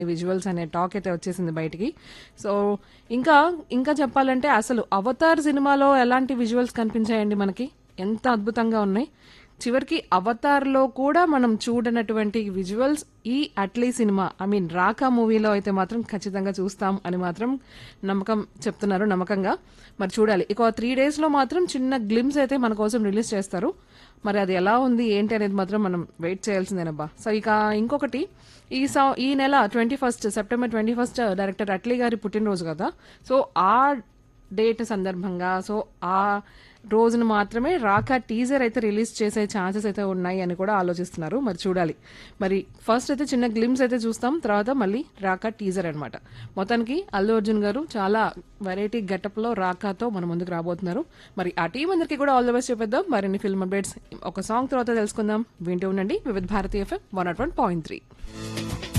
visuals అనే talk అయితే వచ్చేసింది బయటికి సో ఇంకా ఇంకా చెప్పాలంటే అసలు అవతార్ సినిమాలో ఎలాంటి విజువల్స్ కనిపించాయండి మనకి ఎంత అద్భుతంగా ఉన్నాయి చివరికి అవతార్లో కూడా మనం చూడనటువంటి విజువల్స్ ఈ అట్లీ సినిమా ఐ మీన్ రాకా మూవీలో అయితే మాత్రం ఖచ్చితంగా చూస్తాం అని మాత్రం నమ్మకం చెప్తున్నారు నమ్మకంగా మరి చూడాలి ఇక త్రీ డేస్లో మాత్రం చిన్న గ్లిమ్స్ అయితే మన కోసం రిలీజ్ చేస్తారు మరి అది ఎలా ఉంది ఏంటి అనేది మాత్రం మనం వెయిట్ చేయాల్సిందేనబ్బా సో ఇక ఇంకొకటి ఈ సా ఈ నెల twenty first September twenty first director Atlee గారి పుట్టినరోజు కదా సో ఆ డేట్ సందర్భంగా సో ఆ రోజున మాత్రమే రాకా టీజర్ అయితే రిలీజ్ చేసే ఛాన్సెస్ అయితే ఉన్నాయి అని కూడా ఆలోచిస్తున్నారు మరి చూడాలి మరి ఫస్ట్ అయితే చిన్న గ్లిమ్స్ అయితే చూస్తాం తర్వాత మళ్ళీ రాకా టీజర్ అన్నమాట మొత్తానికి అల్లు అర్జున్ గారు చాలా వెరైటీ గెటప్లో రాకాతో మన ముందుకు రాబోతున్నారు మరి ఆ టీం అందరికీ కూడా ఆల్ ద బెస్ట్ చెప్పేద్దాం మరిన్ని ఫిల్మ్ అప్డేట్స్ ఒక సాంగ్ తర్వాత తెలుసుకుందాం వింటూ ఉండండి వివిధ భారతీయ FM one nought one point three